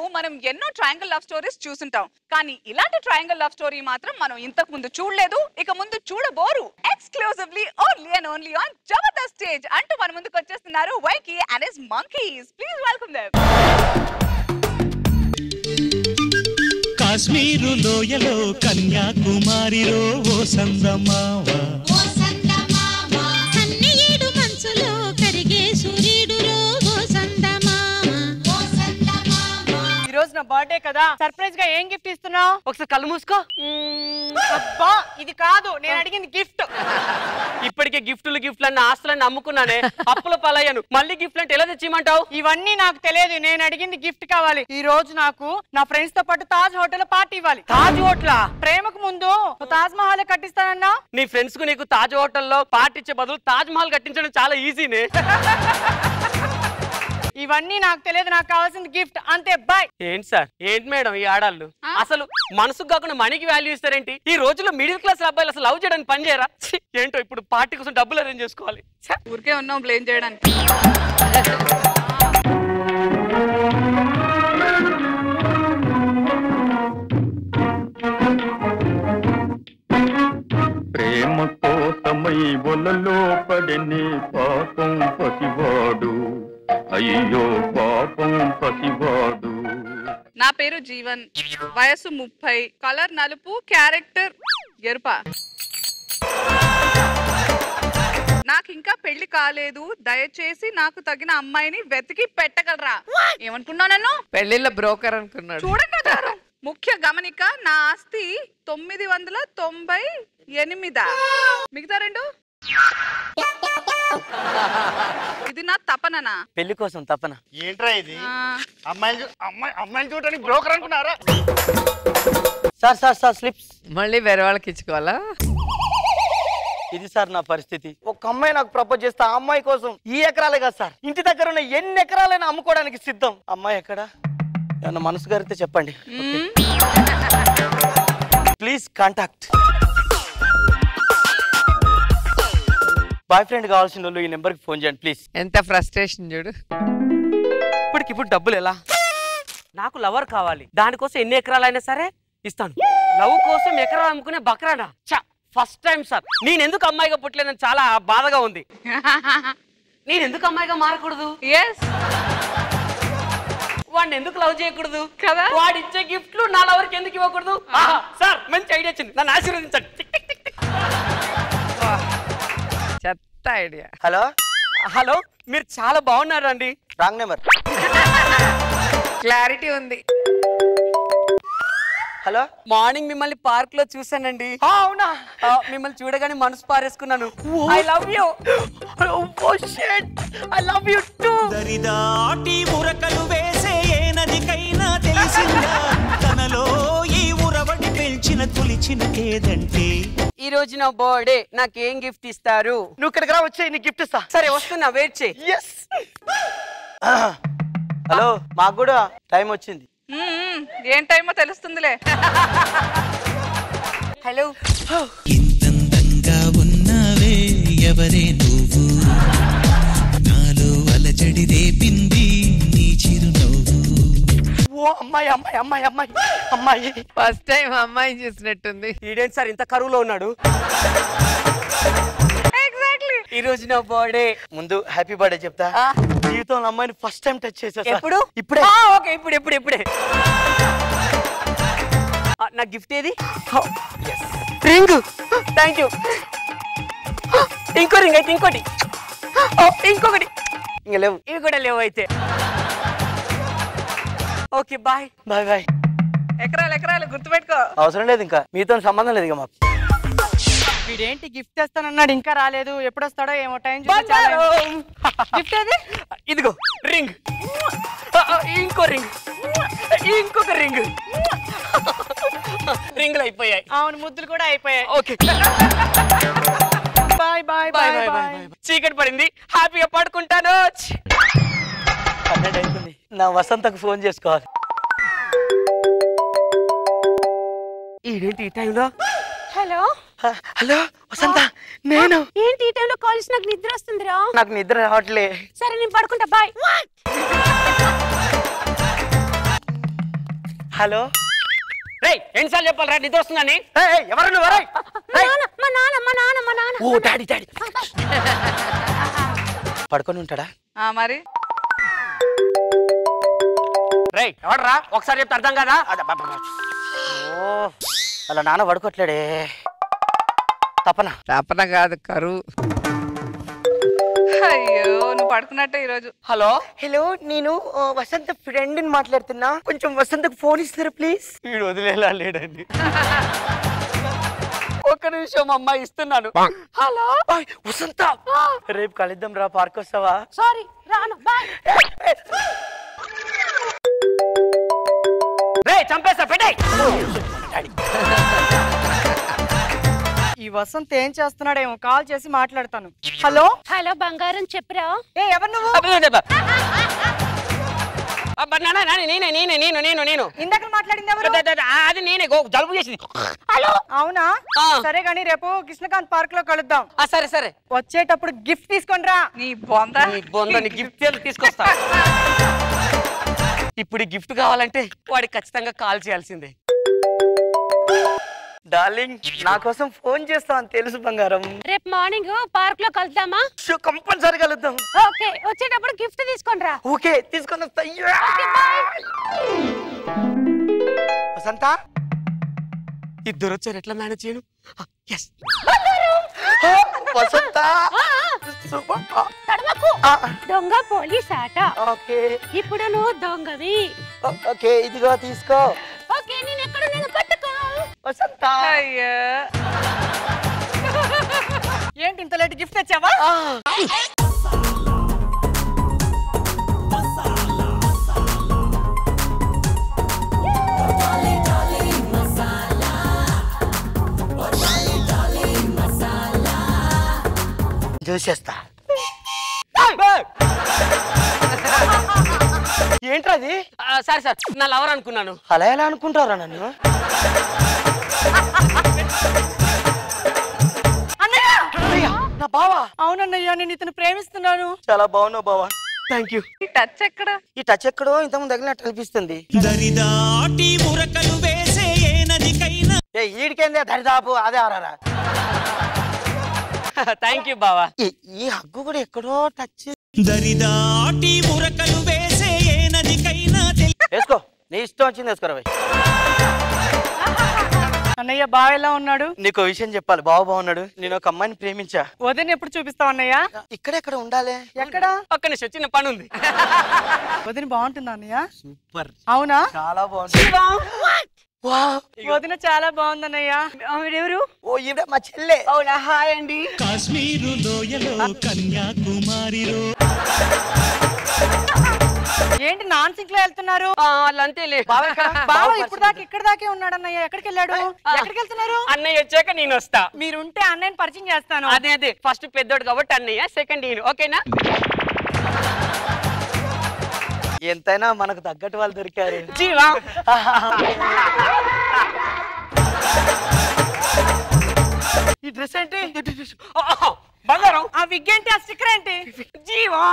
మనం ఎన్నో triangle love stories చూసుంటాం కానీ ఇలాంటి ట్రయాంగిల్ లవ్ స్టోరీ మాత్రం మనం ఇంతకు ముందు చూడలేదు ఇక ముందు చూడబోరు exclusively only and only on Jabardasth stage అంటూ మన ముందుకు వచ్చేస్తున్నారు Vaiki and his monkeys please welcome them Kashmir లోయలో కన్యాకుమారిలో ఓ సందమావ సన్నయేడు మంచులో కరిగే సూర్యుడులో ఓ సందమామ ఈ రోజు నా బర్త్డే కదా సర్ప్రైజ్ గా ఏం గిఫ్ట్ ఇస్తున్నావు ఒకసారి కళ్ళు మూసుకో అబ్బా ఇది కాదు నేను అడిగింది గిఫ్ట్ ఇప్పటికే గిఫ్టులు గిఫ్ట్లు అన్న ఆస్తులన్నీ అమ్ముకున్నానే అప్పుల పాలయ్యాను మళ్ళీ గిఫ్ట్లు అంటే ఎలా తెచ్చిమంటావు ఇవన్నీ నాకు తెలియదు నేను అడిగింది గిఫ్ట్ కావాలి ఈ రోజు నాకు నా ఫ్రెండ్స్ తో పాటు తాజ్ హోటల్ పార్టీ ఇవ్వాలి తాజ్ హోటలా ప్రేమకు ముందు తాజ్ మహల్ కట్టిస్తానన్నా నీ ఫ్రెండ్స్ కు నీకు తాజ్ హోటల్లో పార్టీ ఇచ్చే బదులు తాజ్ మహల్ కట్టించడం చాలా ఈజీనే ఇవన్నీ నాకు తెలియదు నాకు కావాల్సింది గిఫ్ట్ అంతే బాయ్ ఏంటి సార్ ఏంటి మేడం ఈ ఆడాళ్ళు అసలు మనసుకు కాకుండా మనీకి వాల్యూ ఇస్తారేంటి ఈ రోజుల్లో మిడిల్ క్లాస్ అబ్బాయిలు అసలు లవ్ చేయడానికి పని చేయరా ఛీ, ఏంటో ఇప్పుడు పార్టీ కోసం డబ్బులు అరేంజ్ చేసుకోవాలి ఛే. ఊరికే ఉన్నాం బ్లేమ్ చేయడానికి ప్రేమ కోసమై ఒలలో పడని పాపం పసివాడు అయ్యో పాపం పసివాడు నా పేరు జీవన్ వయసు ముప్పై కలర్ నలుపు క్యారెక్టర్ ఎరుప నాకు ఇంకా పెళ్లి కాలేదు దయచేసి నాకు తగిన అమ్మాయిని వెతికి పెట్టగలరా ఏమనుకున్నావు నన్ను పెళ్లిళ్ళ బ్రోకర్ అనుకున్నాడు చూడండి అదారు. ముఖ్య గమనిక నా ఆస్తి తొమ్మిది వందల తొంభై ఎనిమిదా మిగతా రెండు ఇది నా తపననా పెళ్లి కోసం తప్పన ఏంట్రా ఇది ఆ, అమ్మాయిలు చూ- అమ్మాయి అమ్మాయిలు చూడడానికి బ్రోకర్ అనుకున్నారా సార్ సార్ సార్ స్లిప్స్ మళ్ళీ వేరే వాళ్ళకి ఇచ్చుకోవాలా ఇది సార్ నా పరిస్థితి ఒక అమ్మాయి నాకు ప్రపోజ్ చేస్తే ఆ అమ్మాయి కోసం ఈ ఎకరాలే కదా సార్ ఇంటి దగ్గర ఉన్న ఎన్ని ఎకరాలైనా అమ్ముకోవడానికి సిద్ధం అమ్మాయి ఎక్కడ ఏమన్నా మనసు గారితే చెప్పండి మ్మ్. ప్లీజ్ కాంటాక్ట్ బాయ్ ఫ్రెండ్ కావాల్సిన వాళ్ళు ఈ నెంబర్కి ఫోన్ చేయండి ప్లీజ్ ఎంత ఫ్రస్ట్రేషన్ చూడు ఇప్పటికిప్పుడు డబ్బులు ఎలా నాకు లవర్ కావాలి దానికోసం ఎన్ని ఎకరాలైనా సరే ఇస్తాను లవ్ కోసం ఎకరాలు అమ్ముకునే బకరానా చా ఫస్ట్ టైం సార్ నేను ఎందుకు అమ్మాయిగా పుట్టలేదని చాలా బాధగా ఉంది నేను ఎందుకు అమ్మాయిగా మారకూడదు Yes. వాడిని ఎందుకు లవ్ చేయకూడదు కదా? వాడు ఇచ్చే గిఫ్ట్లు నా లవర్కి ఎందుకు ఇవ్వకూడదు ఆహా, సార్ మంచి ఐడియా వచ్చింది నన్ను ఆశీర్వదించండి టిక్ టిక్ టిక్ టిక్. చెత్త ఐడియా హలో హలో మీరు చాలా బాగున్నారండి రాంగ్ నెంబర్ క్లారిటీ ఉంది హలో మార్నింగ్ మిమ్మల్ని పార్క్ లో చూసానండి అవునా మిమ్మల్ని చూడగానే మనసు పారేసుకున్నాను I love you I love you too దరిదాటి ఉరకలు వేసే ఏ నదికైనా తెలిసిందా తనలో ఈ ఉరవడి పెంచిన తొలిచిన కేదంటే ఈ రోజు నా బర్త్డే నాకేం గిఫ్ట్ ఇస్తారు నువ్వు ఇక్కడికి రా వచ్చే నీకు గిఫ్ట్ ఇస్తా సరే వస్తున్నా వెయిట్ చేయి హలో మాకు కూడా టైం వచ్చింది మ్మ్. ఏం టైమో తెలుస్తుందిలే హలో ఇంతందంగా ఉన్నావే ఎవరే నువ్వు నాలో అలజడి రేపింది నీ చిరునవ్వు ఓ అమ్మాయి అమ్మాయి అమ్మాయి అమ్మాయి అమ్మాయి ఫస్ట్ టైం అమ్మాయి చూసినట్టుంది ఈడేంటి సార్ ఇంత కరువులో ఉన్నాడు ఎగ్జాక్ట్లీ ఈ రోజు నా బర్త్డే ముందు హ్యాపీ బర్త్డే చెప్తా జీవితంలో అమ్మాయిని ఫస్ట్ టైం టచ్ చేసా సార్. ఎప్పుడు? ఇప్పుడే ఓకే ఇప్పుడు ఇప్పుడు ఇప్పుడే ఆ, నా గిఫ్ట్ ఏది రింగ్ థ్యాంక్ యూ ఇంకో రింగ్ అయితే ఇంకోటి ఓ, ఇంకొకటి ఇంకా లేవు ఇవి కూడా లేవు అయితే ఓకే బాయ్ బాయ్ బాయ్ ఎకరాలు ఎకరాలు గుర్తుపెట్టుకో అవసరం లేదు ఇంకా మీతో సంబంధం లేదు ఇక మాకు వీడేంటి గిఫ్ట్ తెస్తానన్నాడు ఇంకా రాలేదు ఎప్పుడు వస్తాడో ఏమో టైం గిఫ్ట్ ఏది ఇదిగో రింగ్ ఇంకో రింగ్ ఇంకొక రింగ్ రింగులు అయిపోయాయి అవును ముద్దులు కూడా అయిపోయాయి okay bye bye bye bye bye bye bye చీకటి పడింది హ్యాపీగా పడుకుంటాను పన్నెండు అవుతుంది నా వసంతకు ఫోన్ చేసుకోవాలి ఈడేంటి ఈ టైంలో హలో హలో వసంత నేను ఏంటి ఈ టైంలో కాలేజ్ నాకు నిద్ర వస్తుందిరా నాకు నిద్ర రావట్లే సరే నేను పడుకుంటా బాయ్ హలో రే ఎన్నిసార్లు చెప్పాలి రా నిద్ర వస్తుందని ఎవరు నువ్వు ఎవరు? మా నాన్న మా నాన్న మా నాన్న మా నాన్న ఓ డాడీ డాడీ పడుకొని ఉంటాడా ఆ, మరి రే ఎవడరా ఒకసారి చెప్తే అర్థం కదా ఓ అలా నాన్న పడుకోవట్లేడే తపన తపన కాదు కరువు అయ్యో నువ్వు పడుకున్నట్టే ఈరోజు హలో హలో నేను ఆ, వసంత ఫ్రెండ్ ని మాట్లాడుతున్నా కొంచెం వసంతకు ఫోన్ ఇస్తారా ప్లీజ్ వీడు వదిలేలా లేడండి ఒక్క నిమిషం అమ్మా ఇస్తున్నాను హలో ఆయ్, వసంత రేపు కలుద్దాం రా పార్క్ వస్తావా సారీ రాను బాయ్ రే చంపేస్తా పెట్టే ఈ వసంత్ ఏం చేస్తున్నాడేమో కాల్ చేసి మాట్లాడతాను హలో హలో బంగారం చెప్పరా ఏ ఎవరు నువ్వు నేనే నేనే నేను నేను నేను ఇందాక మాట్లాడింది ఎవరు అది నేనే గో జలుబు చేసింది హలో అవునా ఆ. సరే గానీ రేపు కృష్ణకాంత్ పార్క్ లో కలుద్దాం ఆ, సరే సరే వచ్చేటప్పుడు గిఫ్ట్ తీసుకొని రా నీ బొంద నీ బొందని గిఫ్ట్ తీసుకొస్తా ఇప్పుడు గిఫ్ట్ కావాలంటే వాడికి ఖచ్చితంగా కాల్ చేయాల్సిందే డార్లింగ్ నా కోసం ఫోన్ చేస్తావు అని తెలుసు బంగారం రేపు మార్నింగ్ పార్క్ లో కలుద్దామా కంపల్సరీ కలుద్దాం ఓకే వచ్చేటప్పుడు గిఫ్ట్ తీసుకొని రా ఓకే తీసుకొని వస్తా వసంత ఇద్దరు వచ్చారు ఎట్లా మేనేజ్ చేయను ఎస్ వసంత సూపర్ ఆ, తడమకు ఆ, దొంగ పోలీస్ ఆట ఓకే ఇప్పుడు నువ్వు దొంగవి ఓ- ఓకే ఇదిగో తీసుకో ఓకే నేను ఎక్కడ నేను పట్టుకో వసంత అయ్యో ఏంటి ఇంత లేట్ గిఫ్ట్ తెచ్చావా చూసేస్తా ఏంట్రా అది సరే సార్ నా లవర్ అనుకున్నాను అలా ఎలా అనుకుంటారా నన్ను అన్నయ్య నా బావా అవునన్నయ్య నేను ఇతను ప్రేమిస్తున్నాను చాలా బాగున్నావు బావా థ్యాంక్ యూ ఈ టచ్ ఎక్కడ ఈ టచ్ ఎక్కడో ఇంతకుముందు తగిలినట్టు అనిపిస్తుంది దరిదాటి ఉరకలు వేసే ఏ నదికైనా ఏ ఈడికేందే దరిదాపు అదే ఆరారా థ్యాంక్ యూ బావా ఈ- ఈ హగ్గు కూడా ఎక్కడో టచ్ దరిదాటి ఉరకలు వేసే ఏ నదికైనా తెలి- వేసుకో నీ ఇష్టం వచ్చింది వేసుకోరా భయ్ అన్నయ్య బావ ఎలా ఉన్నాడు నీకు విషయం చెప్పాలి బావ బాగున్నాడు నేను ఒక అమ్మాయిని ప్రేమించా వదిన ఎప్పుడు చూపిస్తావు అన్నయ్య ఇక్కడెక్కడ ఉండాలి ఎక్కడ పక్క నుంచి చిన్న పని ఉంది వదిన బాగుంటుందా అన్నయ్య సూపర్ అవునా చాలా బాగుంది వదిన చాలా బాగుంది అన్నయ్య ఎవరు ఓ ఈవిడ మా చెల్లె అవునా హాయ్ అండి కాశ్మీరు లోయలో కన్యాకుమారిలో ఏంటి నాన్ సింక్ లో వెళ్తున్నారు వాళ్ళంతేలే బావ ఇప్పుడు దాకా ఇక్కడ దాకే ఉన్నాడు అన్నయ్య ఎక్కడికి వెళ్ళాడు ఎక్కడికి వెళ్తున్నారు అన్నయ్య వచ్చాక నేను వస్తా మీరుంటే అన్నయ్యని పరిచయం చేస్తాను అదే అదే ఫస్ట్ పెద్దోడు కాబట్టి అన్నయ్య సెకండ్ నేను ఓకేనా ఎంతైనా మనకు తగ్గట్టు వాళ్ళు దొరికారు జీవా ఈ డ్రెస్ ఏంటి బంగారం ఆ విగ్ ఏంటి ఆ స్టిక్కర్ ఏంటి జీవా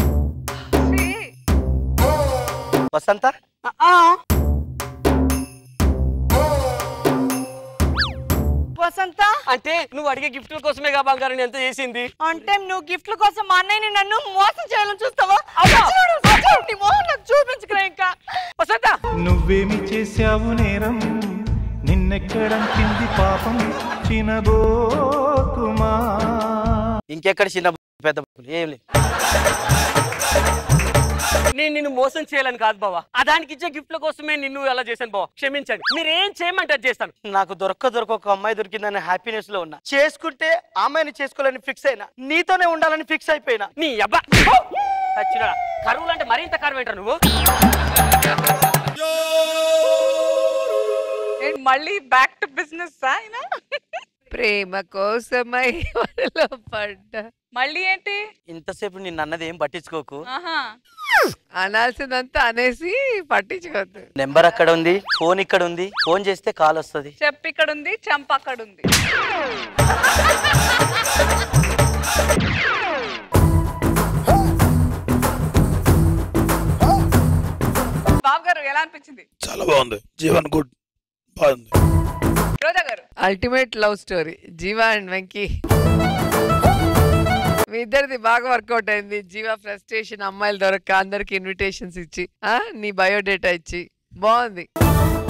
వసంత వసంత అంటే నువ్వు అడిగే గిఫ్ట్ల కోసమేగా బంగారం నేను ఎంత చేసింది అంటే నువ్వు గిఫ్ట్ల కోసం మా అన్నయ్యని నన్ను మోసం చేయాలని చూస్తావా చూడు, చూడు, నీ మొహం నాకు చూపించుకురా ఇంకా వసంత నువ్వేమి చేశావు నేరం నిన్నెక్కడంటింది పాపం చినబోకుమా ఇంకెక్కడ చిన్న పెద్ద ఏం లేదు నేను నిన్ను మోసం చేయాలని కాదు బావా ఆ దానికి ఇచ్చే గిఫ్ట్ల కోసమే నిన్ను అలా చేశాను బావా క్షమించండి మీరు ఏం చేయమంటే అది చేస్తాను నాకు దొరక్క దొరక ఒక అమ్మాయి దొరికిందని హ్యాపీనెస్ లో ఉన్నా చేసుకుంటే ఆ అమ్మాయిని చేసుకోవాలని ఫిక్స్ అయినా నీతోనే ఉండాలని ఫిక్స్ అయిపోయినా నీ అబ్బా చచ్చినోడా. కరువులు అంటే మరింత కరువు ఏంట్రా నువ్వు ఏంటి మళ్ళీ బ్యాక్ టు బిజినెస్ ఆయన ప్రేమ కోసమై వలలో పడ్డా మళ్ళీ ఏంటి ఇంతసేపు నిన్ను అన్నది ఏం పట్టించుకోకు ఆహా అనాల్సిందంతా అనేసి పట్టించుకోవద్దు నెంబర్ అక్కడ ఉంది ఫోన్ ఇక్కడ ఉంది ఫోన్ చేస్తే కాల్ వస్తుంది చెప్పు ఇక్కడ ఉంది చంప అక్కడ ఉంది బాబు గారు ఎలా అనిపించింది చాలా బాగుంది జీవన్ గుడ్ బాగుంది Roja garu ultimate love story Jeeva and Venky మీ ఇద్దరిది బాగా వర్కౌట్ అయింది జీవా ఫ్రస్ట్రేషన్ అమ్మాయిలు దొరక్క అందరికి ఇన్విటేషన్స్ ఇచ్చి ఆ నీ బయోడేటా ఇచ్చి బాగుంది